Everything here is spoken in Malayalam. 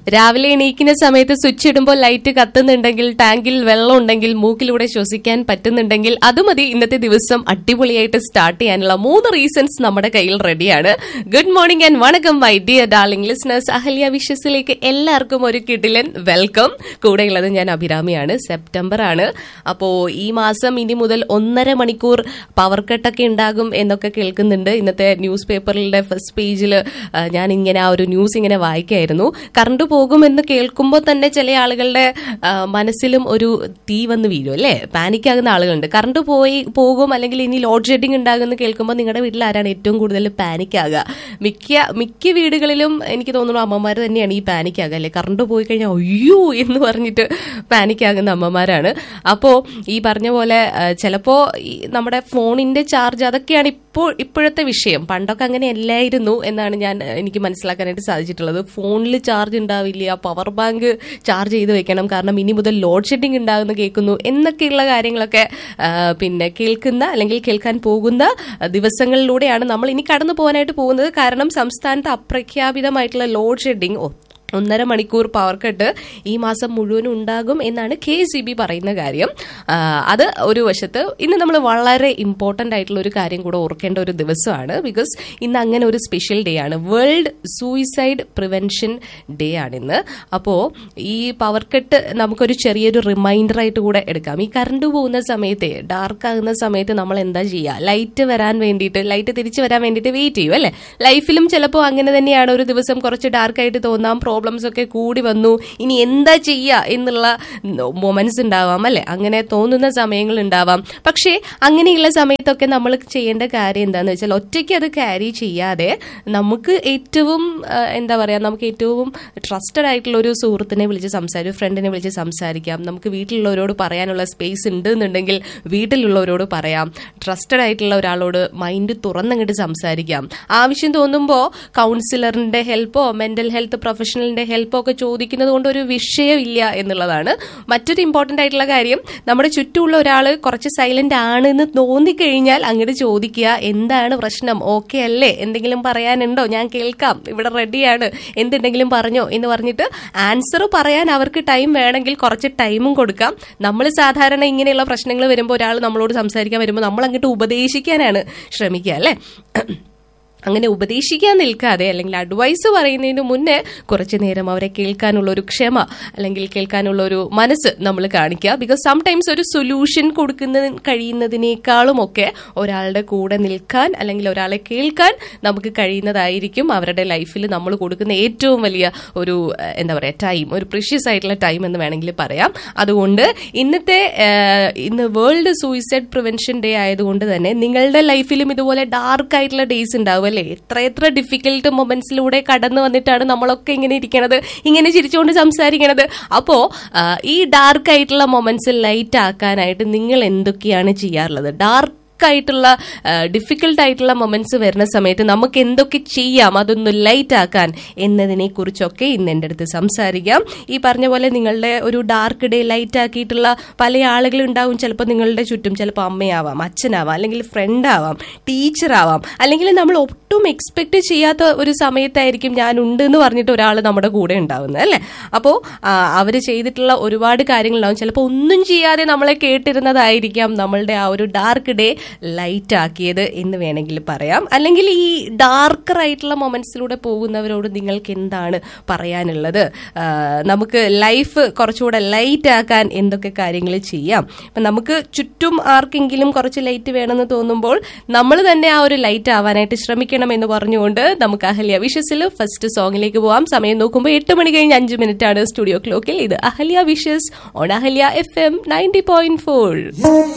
രാവിലെ എണീക്കുന്ന സമയത്ത് സ്വിച്ച് ഇടുമ്പോൾ ലൈറ്റ് കത്തുന്നുണ്ടെങ്കിൽ ടാങ്കിൽ വെള്ളം ഉണ്ടെങ്കിൽ മൂക്കിലൂടെ ശ്വസിക്കാൻ പറ്റുന്നുണ്ടെങ്കിൽ അത് മതി ഇന്നത്തെ ദിവസം അടിപൊളിയായിട്ട് സ്റ്റാർട്ട് ചെയ്യാനുള്ള മൂന്ന് റീസൺസ് നമ്മുടെ കയ്യിൽ റെഡിയാണ് ഗുഡ് മോർണിംഗ് ആൻഡ് വണക്കം my dear darling listeners Ahalya വിഷസിലേക്ക് എല്ലാവർക്കും ഒരു കിടിലൻ വെൽക്കം കൂടെയുള്ളത് ഞാൻ അഭിരാമിയാണ് സെപ്റ്റംബർ ആണ് അപ്പോ ഈ മാസം ഇനി മുതൽ ഒന്നര മണിക്കൂർ പവർ കട്ടൊക്കെ ഉണ്ടാകും എന്നൊക്കെ കേൾക്കുന്നുണ്ട് ഇന്നത്തെ ന്യൂസ് പേപ്പറിന്റെ ഫസ്റ്റ് പേജിൽ ഞാൻ ഇങ്ങനെ ആ ഒരു ന്യൂസ് ഇങ്ങനെ വായിക്കായിരുന്നു കറണ്ട് പോകുമെന്ന് കേൾക്കുമ്പോൾ തന്നെ ചില ആളുകളുടെ ആ, മനസ്സിലും ഒരു തീ വന്ന് വീഴും അല്ലേ പാനിക് ആകുന്ന ആളുകളുണ്ട് കറണ്ട് പോയി പോകും അല്ലെങ്കിൽ ഇനി ലോഡ് ഷെഡിങ് ഉണ്ടാകുമെന്ന് കേൾക്കുമ്പോൾ നിങ്ങളുടെ വീട്ടിൽ ആരാണ് ഏറ്റവും കൂടുതൽ പാനിക് ആകുക മിക്ക മിക്ക വീടുകളിലും എനിക്ക് തോന്നുന്നു അമ്മമാർ തന്നെയാണ് ഈ പാനിക് ആകുക അല്ലെ കറണ്ട് പോയി കഴിഞ്ഞാൽ അയ്യോ എന്ന് പറഞ്ഞിട്ട് പാനിക് ആകുന്ന അമ്മമാരാണ് അപ്പോൾ ഈ പറഞ്ഞ പോലെ ആ, ചിലപ്പോ ഈ നമ്മുടെ ഫോണിന്റെ ചാർജ് അതൊക്കെയാണ് ഇപ്പോൾ ഇപ്പോഴത്തെ വിഷയം പണ്ടൊക്കെ അങ്ങനെ അല്ലായിരുന്നു എന്നാണ് ഞാൻ ആ, എനിക്ക് മനസ്സിലാക്കാനായിട്ട് സാധിച്ചിട്ടുള്ളത് ഫോണിൽ ചാർജ് ഉണ്ടാവില്ല പവർ ബാങ്ക് ചാർജ് ചെയ്ത് വെക്കണം കാരണം ഇനി മുതൽ ലോഡ് ഷെഡിങ് ഉണ്ടാകുന്ന കേൾക്കുന്നു എന്നൊക്കെയുള്ള കാര്യങ്ങളൊക്കെ ആ, പിന്നെ കേൾക്കുന്ന അല്ലെങ്കിൽ കേൾക്കാൻ പോകുന്ന ദിവസങ്ങളിലൂടെയാണ് നമ്മൾ ഇനി കടന്നു പോകാനായിട്ട് പോകുന്നത് കാരണം സംസ്ഥാനത്ത് അപ്രഖ്യാപിതമായിട്ടുള്ള ലോഡ് ഷെഡിങ് ഒന്നര മണിക്കൂർ പവർ കട്ട് ഈ മാസം മുഴുവനും ഉണ്ടാകും എന്നാണ് കെ സി ബി പറയുന്ന കാര്യം ആ, അത് ഒരു വശത്ത് ഇന്ന് നമ്മൾ വളരെ ഇമ്പോർട്ടന്റ് ആയിട്ടുള്ള ഒരു കാര്യം കൂടെ ഓർക്കേണ്ട ഒരു ദിവസമാണ് ബിക്കോസ് ഇന്ന് അങ്ങനെ ഒരു സ്പെഷ്യൽ ഡേ ആണ് വേൾഡ് സൂയിസൈഡ് പ്രിവെൻഷൻ ഡേ ആണ് ഇന്ന് അപ്പോ ഈ പവർ കട്ട് നമുക്കൊരു ചെറിയൊരു റിമൈൻഡർ ആയിട്ട് കൂടെ എടുക്കാം ഈ കറണ്ട് പോകുന്ന സമയത്ത് ഡാർക്ക് ആകുന്ന സമയത്ത് നമ്മൾ എന്താ ചെയ്യുക ലൈറ്റ് വരാൻ വേണ്ടിയിട്ട് ലൈറ്റ് തിരിച്ചു വരാൻ വേണ്ടിയിട്ട് വെയിറ്റ് ചെയ്യും അല്ലെ ലൈഫിലും ചിലപ്പോൾ അങ്ങനെ തന്നെയാണ് ഒരു ദിവസം കുറച്ച് ഡാർക്ക് ആയിട്ട് തോന്നാം പ്രോബ്ലംസ് ഒക്കെ കൂടി വന്നു ഇനി എന്താ ചെയ്യുക എന്നുള്ള മൊമെന്റ്സ് ഉണ്ടാവാം അല്ലെ അങ്ങനെ തോന്നുന്ന സമയങ്ങൾ ഉണ്ടാവാം പക്ഷേ അങ്ങനെയുള്ള സമയത്തൊക്കെ നമ്മൾ ചെയ്യേണ്ട കാര്യം എന്താണെന്ന് വെച്ചാൽ ഒറ്റയ്ക്ക് അത് ക്യാരി ചെയ്യാതെ നമുക്ക് ഏറ്റവും ആ, എന്താ പറയാ നമുക്ക് ഏറ്റവും ട്രസ്റ്റഡ് ആയിട്ടുള്ള ഒരു സുഹൃത്തിനെ വിളിച്ച് സംസാരിക്കും ഫ്രണ്ടിനെ വിളിച്ച് സംസാരിക്കാം നമുക്ക് വീട്ടിലുള്ളവരോട് പറയാനുള്ള സ്പേസ് ഉണ്ട് എന്നുണ്ടെങ്കിൽ വീട്ടിലുള്ളവരോട് പറയാം ട്രസ്റ്റഡ് ആയിട്ടുള്ള ഒരാളോട് മൈൻഡ് തുറന്നങ്ങോട്ട് സംസാരിക്കാം ആവശ്യം തോന്നുമ്പോൾ കൗൺസിലറിന്റെ ഹെൽപ്പോ മെന്റൽ ഹെൽത്ത് പ്രൊഫഷണലിന്റെ ഹെൽപ്പോ ഒക്കെ ചോദിക്കുന്നത് കൊണ്ട് ഒരു വിഷയമില്ല എന്നുള്ളതാണ് മറ്റൊരു ഇമ്പോർട്ടന്റ് ആയിട്ടുള്ള കാര്യം നമ്മുടെ ചുറ്റുമുള്ള ഒരാൾ കുറച്ച് സൈലന്റ് ആണെന്ന് തോന്നിക്കഴിഞ്ഞാൽ അങ്ങോട്ട് ചോദിക്കുക എന്താണ് പ്രശ്നം ഓക്കെ അല്ലേ എന്തെങ്കിലും പറയാനുണ്ടോ ഞാൻ കേൾക്കാം ഇവിടെ റെഡിയാണ് എന്തുണ്ടെങ്കിലും പറഞ്ഞോ എന്ന് പറഞ്ഞിട്ട് ആൻസർ പറയാൻ അവർക്ക് ടൈം വേണമെങ്കിൽ കുറച്ച് ടൈമും കൊടുക്കാം നമ്മൾ സാധാരണ ഇങ്ങനെയുള്ള പ്രശ്നങ്ങൾ വരുമ്പോൾ ഒരാൾ നമ്മളോട് സംസാരിക്കാൻ വരുമ്പോൾ നമ്മൾ അങ്ങോട്ട് ഉപദേശിക്കാനാണ് ശ്രമിക്കുക അല്ലേ അങ്ങനെ ഉപദേശിക്കാൻ നിൽക്കാതെ അല്ലെങ്കിൽ അഡ്വൈസ് പറയുന്നതിന് മുന്നേ കുറച്ചു നേരം അവരെ കേൾക്കാനുള്ള ഒരു ക്ഷമ അല്ലെങ്കിൽ കേൾക്കാനുള്ള ഒരു മനസ്സ് നമ്മൾ കാണിക്കുക ബിക്കോസ് സംടൈംസ് ഒരു സൊല്യൂഷൻ കൊടുക്കുന്ന കഴിയുന്നതിനേക്കാളും ഒക്കെ ഒരാളുടെ കൂടെ നിൽക്കാൻ അല്ലെങ്കിൽ ഒരാളെ കേൾക്കാൻ നമുക്ക് കഴിയുന്നതായിരിക്കും അവരുടെ ലൈഫിൽ നമ്മൾ കൊടുക്കുന്ന ഏറ്റവും വലിയ ഒരു ഏഹ്, എന്താ പറയുക ടൈം ഒരു പ്രിഷ്യസ് ആയിട്ടുള്ള ടൈം എന്ന് വേണമെങ്കിൽ പറയാം അതുകൊണ്ട് ഇന്നത്തെ ഏഹ്, ഇന്ന് വേൾഡ് സൂയിസൈഡ് പ്രിവെൻഷൻ ഡേ ആയതുകൊണ്ട് തന്നെ നിങ്ങളുടെ ലൈഫിലും ഇതുപോലെ ഡാർക്ക് ആയിട്ടുള്ള ഡേയ്സ് ഉണ്ടാവും അല്ലേ എത്ര എത്ര ഡിഫിക്കൽട്ട് മൊമെന്റ്സിലൂടെ കടന്നു വന്നിട്ടാണ് നമ്മളൊക്കെ ഇങ്ങനെ ഇരിക്കണത് ഇങ്ങനെ ചിരിച്ചുകൊണ്ട് സംസാരിക്കണത് അപ്പോ ആ, ഈ ഡാർക്ക് ആയിട്ടുള്ള മൊമെന്റ്സ് ലൈറ്റ് ആക്കാനായിട്ട് നിങ്ങൾ എന്തൊക്കെയാണ് ചെയ്യാറുള്ളത് ഡാർക്ക് ആയിട്ടുള്ള ഡിഫിക്കൽട്ട് ആയിട്ടുള്ള മൊമെന്റ്സ് വരുന്ന സമയത്ത് നമുക്ക് എന്തൊക്കെ ചെയ്യാം അതൊന്ന് ലൈറ്റ് ആക്കാൻ എന്നതിനെ കുറിച്ചൊക്കെ ഇന്ന് എൻ്റെ അടുത്ത് സംസാരിക്കാം ഈ പറഞ്ഞ പോലെ നിങ്ങളുടെ ഒരു ഡാർക്ക് ഡേ ലൈറ്റ് ആക്കിയിട്ടുള്ള പല ആളുകൾ ഉണ്ടാവും ചിലപ്പോൾ നിങ്ങളുടെ ചുറ്റും ചിലപ്പോൾ അമ്മയാവാം അച്ഛനാവാം അല്ലെങ്കിൽ ഫ്രണ്ട് ആവാം ടീച്ചർ ആവാം അല്ലെങ്കിൽ നമ്മൾ ഒട്ടും എക്സ്പെക്ട് ചെയ്യാത്ത ഒരു സമയത്തായിരിക്കും ഞാൻ ഉണ്ട് എന്ന് പറഞ്ഞിട്ട് ഒരാൾ നമ്മുടെ കൂടെ ഉണ്ടാവുന്നത് അല്ലേ അപ്പോൾ അവർ ചെയ്തിട്ടുള്ള ഒരുപാട് കാര്യങ്ങളുണ്ടാവും ചിലപ്പോൾ ഒന്നും ചെയ്യാതെ നമ്മളെ കേട്ടിരുന്നതായിരിക്കാം നമ്മളുടെ ആ ഒരു ഡാർക്ക് ഡേ ലൈറ്റ് ആക്കിയത് എന്ന് വേണമെങ്കിൽ പറയാം അല്ലെങ്കിൽ ഈ ഡാർക്കർ ആയിട്ടുള്ള മൊമെന്റ്സിലൂടെ പോകുന്നവരോട് നിങ്ങൾക്ക് എന്താണ് പറയാനുള്ളത് ആ, നമുക്ക് ലൈഫ് കുറച്ചുകൂടെ ലൈറ്റ് ആക്കാൻ എന്തൊക്കെ കാര്യങ്ങൾ ചെയ്യാം ഇപ്പം നമുക്ക് ചുറ്റും ആർക്കെങ്കിലും കുറച്ച് ലൈറ്റ് വേണമെന്ന് തോന്നുമ്പോൾ നമ്മൾ തന്നെ ആ ഒരു ലൈറ്റ് ആവാനായിട്ട് ശ്രമിക്കണം എന്ന് പറഞ്ഞുകൊണ്ട് നമുക്ക് അഹല്യ വിഷസിൽ ഫസ്റ്റ് സോങ്ങിലേക്ക് പോവാം സമയം നോക്കുമ്പോൾ എട്ട് മണി കഴിഞ്ഞ് അഞ്ച് മിനിറ്റ് ആണ് സ്റ്റുഡിയോ ക്ലോക്കിൽ ഇത് Ahalya wishes on Ahalya F M ninety point four